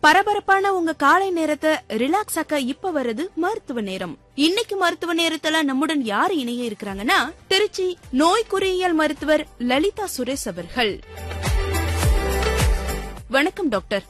பரபரப்பான உங்க காலை நேரத்தை ரிலாக்ஸ் ஆக்க இப்ப வருது மருத்துவ நேரம் இன்னைக்கு மருத்துவ நேரத்துல நம்முடன் யார் இணைய இருக்கிறாங்கன்னா திருச்சி நோய் குறியியல் மருத்துவர் லலிதா சுரேஷ் அவர்கள் வணக்கம் டாக்டர்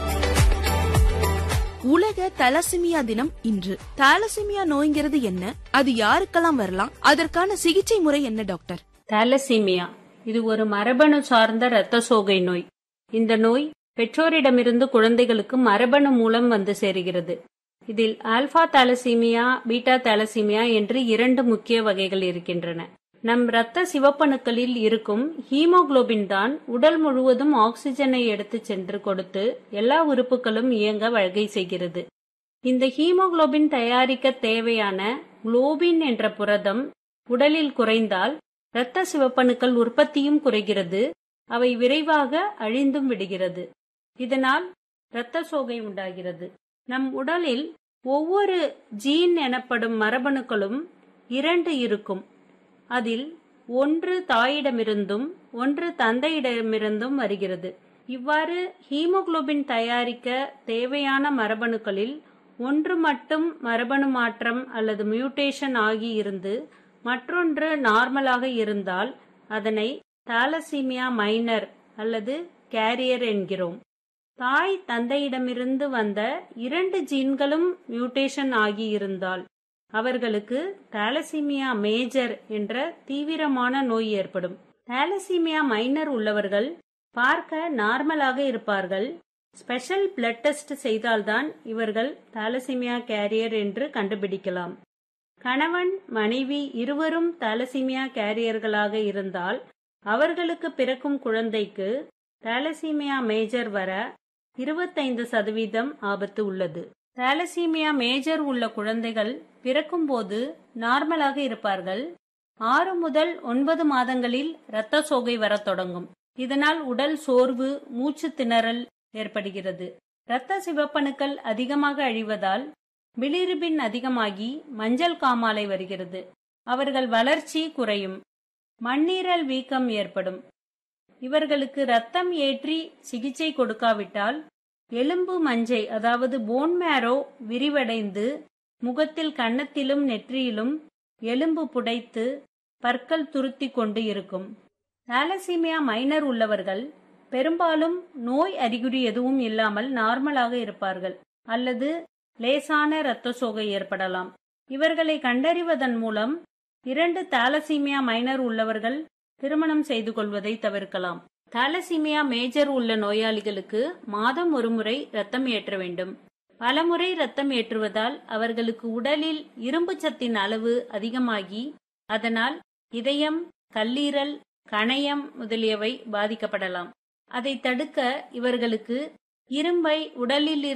உலக தலசிமியா தினம் இன்று தாலசிமியா நோய்ங்கிறது என்ன அது யாருக்கெல்லாம் வரலாம் அதற்கான சிகிச்சை முறை என்ன டாக்டர் தாலசீமியா இது ஒரு மரபணு சார்ந்த இரத்த சோகை நோய் இந்த நோய் பெற்றோரிடமிருந்து குழந்தைகளுக்கு மரபணு மூலம் வந்து சேருகிறது இதில் ஆல்பா தாலசீமியா பீட்டா தாலசீமியா என்று இரண்டு முக்கிய வகைகள் இருக்கின்றன நம் இரத்த சிவப்பணுக்களில் இருக்கும் ஹீமோகுளோபின் தான் உடல் முழுவதும் ஆக்சிஜனை எடுத்துச் சென்று கொடுத்து எல்லா உறுப்புகளும் இயங்க வகை செய்கிறது இந்த ஹீமோகுளோபின் தயாரிக்க தேவையான குளோபின் என்ற புரதம் உடலில் குறைந்தால் இரத்த சிவப்பணுக்கள் உற்பத்தியும் குறைகிறது அவை விரைவாக அழிந்தும் விடுகிறது இதனால் இரத்த சோகை உண்டாகிறது நம் உடலில் ஒவ்வொரு ஜீன் எனப்படும் மரபணுக்களும் இரண்டு இருக்கும் அதில் ஒன்று தாயிடமிருந்தும் ஒன்று தந்தையிடமிருந்தும் வருகிறது இவ்வாறு ஹீமோகுளோபின் தயாரிக்க தேவையான மரபணுக்களில் ஒன்று மட்டும் மரபணு மாற்றம் அல்லது மியூட்டேஷன் ஆகி இருந்து மற்றொன்று நார்மலாக இருந்தால் அதனை தாலசீமியா மைனர் அல்லது கேரியர் என்கிறோம் தாய் தந்தையிடமிருந்து வந்த இரண்டு ஜீன்களும் மியூட்டேஷன் ஆகி இருந்தால் அவர்களுக்கு தாலசீமியா மேஜர் என்ற தீவிரமான நோய் ஏற்படும் தாலசீமியா மைனர் உள்ளவர்கள் பார்க்க நார்மலாக இருப்பார்கள் ஸ்பெஷல் பிளட் டெஸ்ட் செய்தால்தான் இவர்கள் தாலசீமியா கேரியர் என்று கண்டுபிடிக்கலாம் கணவன் மனைவி இருவரும் தாலசீமியா கேரியர்களாக இருந்தால் அவர்களுக்கு பிறக்கும் குழந்தைக்கு தாலசீமியா மேஜர் வர இருபத்தைந்து சதவீதம் ஆபத்து உள்ளது தாலசீமியா மேஜர் உள்ள குழந்தைகள் பிறக்கும்போது நார்மலாக இருப்பார்கள் ஆறு முதல் ஒன்பது மாதங்களில் இரத்த சோகை வரத் தொடங்கும் இதனால் உடல் சோர்வு மூச்சு திணறல் ஏற்படுகிறது இரத்த சிவப்பணுக்கள் அதிகமாக அழிவதால் பிலிருபின் அதிகமாகி மஞ்சள் காமாலை வருகிறது அவர்கள் வளர்ச்சி குறையும் மண்ணீரல் வீக்கம் ஏற்படும் இவர்களுக்கு ரத்தம் ஏற்றி சிகிச்சை கொடுக்காவிட்டால் எலும்பு மஞ்சை அதாவது போன் மேரோ விரிவடைந்து முகத்தில் கன்னத்திலும் நெற்றியிலும் எலும்பு புடைத்து பற்கள் துருத்தி கொண்டு இருக்கும் தாலசீமியா மைனர் உள்ளவர்கள் பெரும்பாலும் நோய் அறிகுறி எதுவும் இல்லாமல் நார்மலாக இருப்பார்கள் அல்லது லேசான இரத்த சோகை ஏற்படலாம் இவர்களை கண்டறிவதன் மூலம் இரண்டு தாலசீமியா மைனர் உள்ளவர்கள் திருமணம் செய்து கொள்வதை தவிர்க்கலாம் தாலசீமியா மேஜர் உள்ள நோயாளிகளுக்கு மாதம் ஒருமுறை ரத்தம் ஏற்ற வேண்டும் பலமுறை ரத்தம் ஏற்றுவதால் அவர்களுக்கு உடலில் இரும்பு சத்தின் அளவு அதிகமாகி அதனால் இதயம் கல்லீரல் கணையம் முதலியவை பாதிக்கப்படலாம் அதை தடுக்க இவர்களுக்கு இரும்பை உடலில்